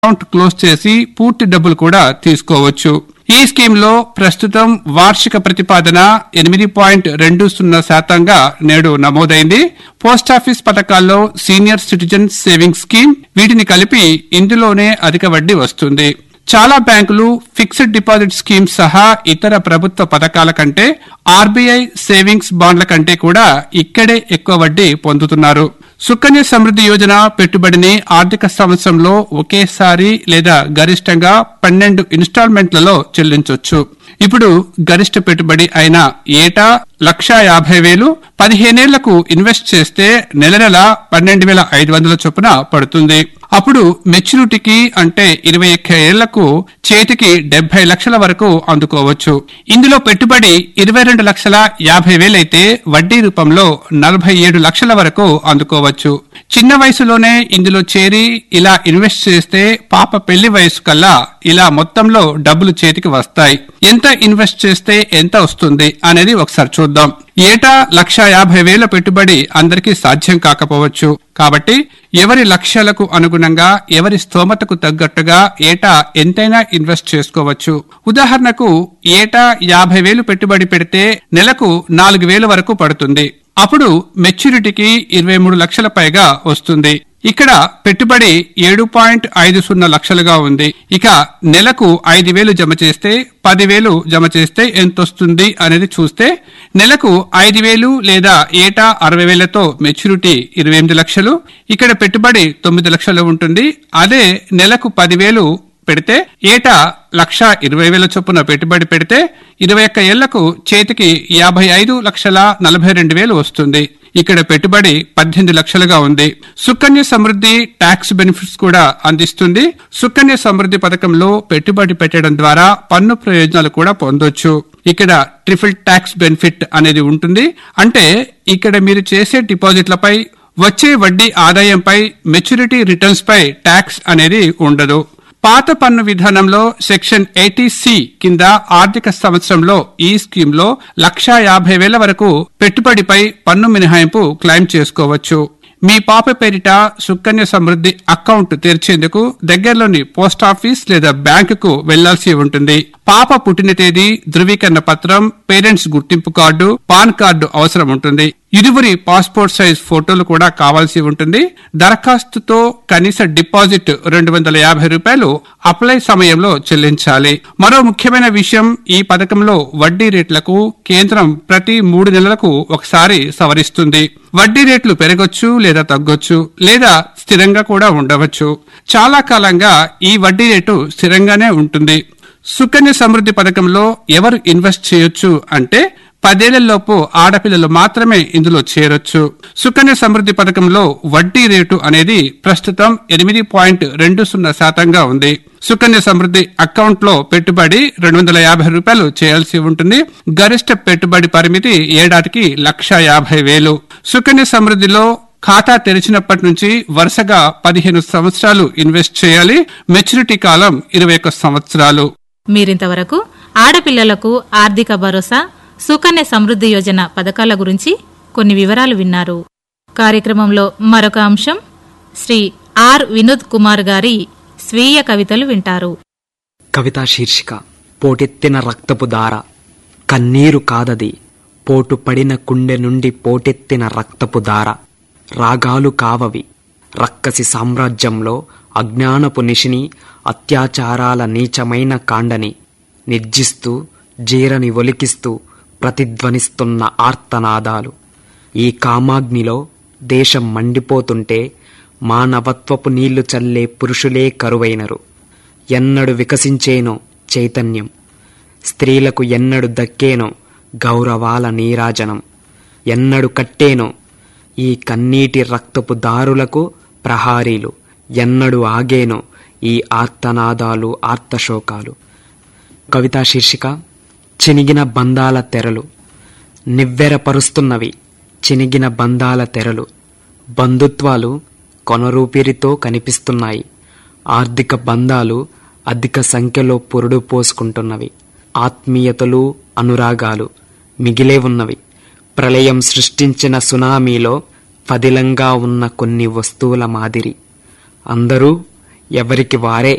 account close చేసి పూర్తి డబ్బులు కూడా తీసుకోవచ్చు ఈ స్కీమ్ లో ప్రస్తుతం వార్షిక ప్రతిపాదన ఎనిమిది పాయింట్ రెండు సున్నా శాతంగా నేడు నమోదైంది పోస్టాఫీస్ పథకాల్లో సీనియర్ సిటిజన్ సేవింగ్స్ స్కీమ్ వీటిని కలిపి ఇందులోనే అధిక వడ్డీ వస్తుంది చాలా బ్యాంకులు ఫిక్స్డ్ డిపాజిట్ స్కీమ్ సహా ఇతర ప్రభుత్వ పథకాల కంటే ఆర్బీఐ సేవింగ్స్ బాండ్ల కంటే కూడా ఇక్కడే ఎక్కువ వడ్డీ పొందుతున్నారు సుకన్య సమృద్ధి యోజన పెట్టుబడిని ఆర్థిక సంవత్సరంలో ఒకేసారి లేదా గరిష్టంగా పన్నెండు ఇన్స్టాల్మెంట్లలో చెల్లించొచ్చు ఇప్పుడు గరిష్ట పెట్టుబడి అయిన ఏటా లక్షా యాభై వేలు పదిహేనేళ్లకు ఇన్వెస్ట్ చేస్తే నెల నెల పన్నెండు వేల ఐదు వందల చొప్పున పడుతుంది అప్పుడు మెచ్యూరిటీకి అంటే ఇరవై ఒక్క ఏళ్లకు చేతికి డెబ్బై లక్షల వరకు అందుకోవచ్చు ఇందులో పెట్టుబడి ఇరవై రెండు లక్షల యాభై వేలైతే వడ్డీ రూపంలో నలభై ఏడు లక్షల వరకు అందుకోవచ్చు చిన్న వయసులోనే ఇందులో చేరి ఇలా ఇన్వెస్ట్ చేస్తే పాప పెళ్లి వయసు కల్లా ఇలా మొత్తంలో డబ్బులు చేతికి వస్తాయి ఎంత ఇన్వెస్ట్ చేస్తే ఎంత వస్తుంది అనేది ఒకసారి చూద్దాం ఏటా లక్ష యాభై వేల పెట్టుబడి అందరికీ సాధ్యం కాకపోవచ్చు కాబట్టి ఎవరి లక్ష్యాలకు అనుగుణంగా ఎవరి స్తోమతకు తగ్గట్టుగా ఏటా ఎంతైనా ఇన్వెస్ట్ చేసుకోవచ్చు ఉదాహరణకు ఏటా యాభై వేలు పెట్టుబడి పెడితే నెలకు నాలుగు వేల వరకు పడుతుంది అప్పుడు మెచ్యూరిటీకి ఇరవై మూడు లక్షల పైగా వస్తుంది ఇక్కడ పెట్టుబడి ఏడు పాయింట్ ఐదు సున్నా లక్షలుగా ఉంది ఇక నెలకు ఐదు వేలు జమ చేస్తే పదివేలు జమ చేస్తే ఎంత వస్తుంది అనేది చూస్తే నెలకు ఐదు వేలు లేదా ఏటా అరవై వేలతో మెచ్యూరిటీ ఇరవై ఎనిమిది లక్షలు ఇక్కడ పెట్టుబడి తొమ్మిది లక్షలు ఉంటుంది అదే నెలకు పదివేలు పెడితే ఏటా లక్ష ఇరవై వేల చొప్పున పెట్టుబడి పెడితే ఇరవై ఒక్క ఏళ్లకు చేతికి యాభై ఐదు లక్షల నలభై రెండు వేలు వస్తుంది ఇక్కడ పెట్టుబడి పద్దెనిమిది లక్షలుగా ఉంది సుకన్య సమృద్ధి ట్యాక్స్ బెనిఫిట్స్ కూడా అందిస్తుంది సుకన్య సమృద్ధి పథకంలో పెట్టుబడి పెట్టడం ద్వారా పన్ను ప్రయోజనాలు కూడా పొందొచ్చు ఇక్కడ ట్రిపుల్ ట్యాక్స్ బెనిఫిట్ అనేది ఉంటుంది అంటే ఇక్కడ మీరు చేసే డిపాజిట్లపై వచ్చే వడ్డీ ఆదాయంపై మెచ్యూరిటీ రిటర్న్స్ పై ట్యాక్స్ అనేది ఉండదు పాత పన్ను విధానంలో సెక్షన్ ఎయిటీ సి కింద ఆర్థిక సంవత్సరంలో ఈ స్కీమ్ లో లక్షా యాభై వేల వరకు పెట్టుబడిపై పన్ను మినహాయింపు క్లెయిమ్ చేసుకోవచ్చు మీ పాప పేరిట సుకన్య సమృద్ధి అకౌంట్ తెరిచేందుకు దగ్గరలోని పోస్ట్ ఆఫీస్ లేదా బ్యాంకుకు వెళ్లాల్సి ఉంటుంది పాప పుట్టిన తేదీ ధృవీకరణ పత్రం పేరెంట్స్ గుర్తింపు కార్డు పాన్ కార్డు అవసరం ఉంటుంది ఇరువురి పాస్పోర్ట్ సైజ్ ఫోటోలు కూడా కావాల్సి ఉంటుంది దరఖాస్తుతో కనీస డిపాజిట్ రెండు వందల యాభై రూపాయలు అప్లై సమయంలో చెల్లించాలి మరో ముఖ్యమైన విషయం ఈ పథకంలో వడ్డీ రేట్లకు కేంద్రం ప్రతి మూడు నెలలకు ఒకసారి సవరిస్తుంది వడ్డీ రేట్లు పెరగొచ్చు లేదా తగ్గొచ్చు లేదా స్థిరంగా కూడా ఉండవచ్చు చాలా కాలంగా ఈ వడ్డీ రేటు స్థిరంగానే ఉంటుంది సుకన్య సమృద్ధి పథకంలో ఎవరు ఇన్వెస్ట్ చేయొచ్చు అంటే పదేళ్లలోపు ఆడపిల్లలు మాత్రమే ఇందులో చేరొచ్చు సుకన్య సమృద్ధి పథకంలో వడ్డీ రేటు అనేది ప్రస్తుతం ఎనిమిది పాయింట్ రెండు సున్నా శాతంగా ఉంది సుకన్య సమృద్ధి అకౌంట్ లో పెట్టుబడి రెండు వందల యాభై రూపాయలు చేయాల్సి ఉంటుంది గరిష్ట పెట్టుబడి పరిమితి ఏడాదికి లక్ష యాభై వేలు సుకన్య సమృద్ధిలో ఖాతా తెరిచినప్పటి నుంచి వరుసగా పదిహేను సంవత్సరాలు ఇన్వెస్ట్ చేయాలి మెచ్యూరిటీ కాలం ఇరవై ఒక్క సంవత్సరాలు మీరింతవరకు ఆడపిల్లలకు ఆర్థిక భరోసా సుకన్య సమృద్ధి యోజన పథకాల గురించి కొన్ని వివరాలు విన్నారు కార్యక్రమంలో మరొక అంశం శ్రీ ఆర్ వినోద్ కుమార్ గారి స్వీయ కవితలు వింటారు కవితా శీర్షిక పోటెత్తిన రక్తపు దార కన్నీరు కాదది పోటు పడిన కుండె నుండి పోటెత్తిన రక్తపు దార రాగాలు కావవి రక్కసి సామ్రాజ్యంలో అజ్ఞానపు నిషిని అత్యాచారాల నీచమైన కాండని నిర్జిస్తూ జీరని ఒలికిస్తూ ప్రతిధ్వనిస్తున్న ఆర్తనాదాలు ఈ కామాగ్నిలో దేశం మండిపోతుంటే మానవత్వపు నీళ్లు చల్లే పురుషులే కరువైనరు ఎన్నడు వికసించేనో చైతన్యం స్త్రీలకు ఎన్నడు దక్కేనో గౌరవాల నీరాజనం ఎన్నడు కట్టేనో ఈ కన్నీటి రక్తపు దారులకు ప్రహారీలు ఎన్నడు ఆగేనో ఈ ఆర్తనాదాలు ఆర్తశోకాలు కవితా శీర్షిక చినిగిన బంధాల తెరలు నివ్వెరపరుస్తున్నవి చినిగిన బంధాల తెరలు బంధుత్వాలు కొనరూపిరితో కనిపిస్తున్నాయి ఆర్థిక బంధాలు అధిక సంఖ్యలో పురుడు పోసుకుంటున్నవి ఆత్మీయతలు అనురాగాలు మిగిలే ఉన్నవి ప్రళయం సృష్టించిన సునామీలో పదిలంగా ఉన్న కొన్ని వస్తువుల మాదిరి అందరూ ఎవరికి వారే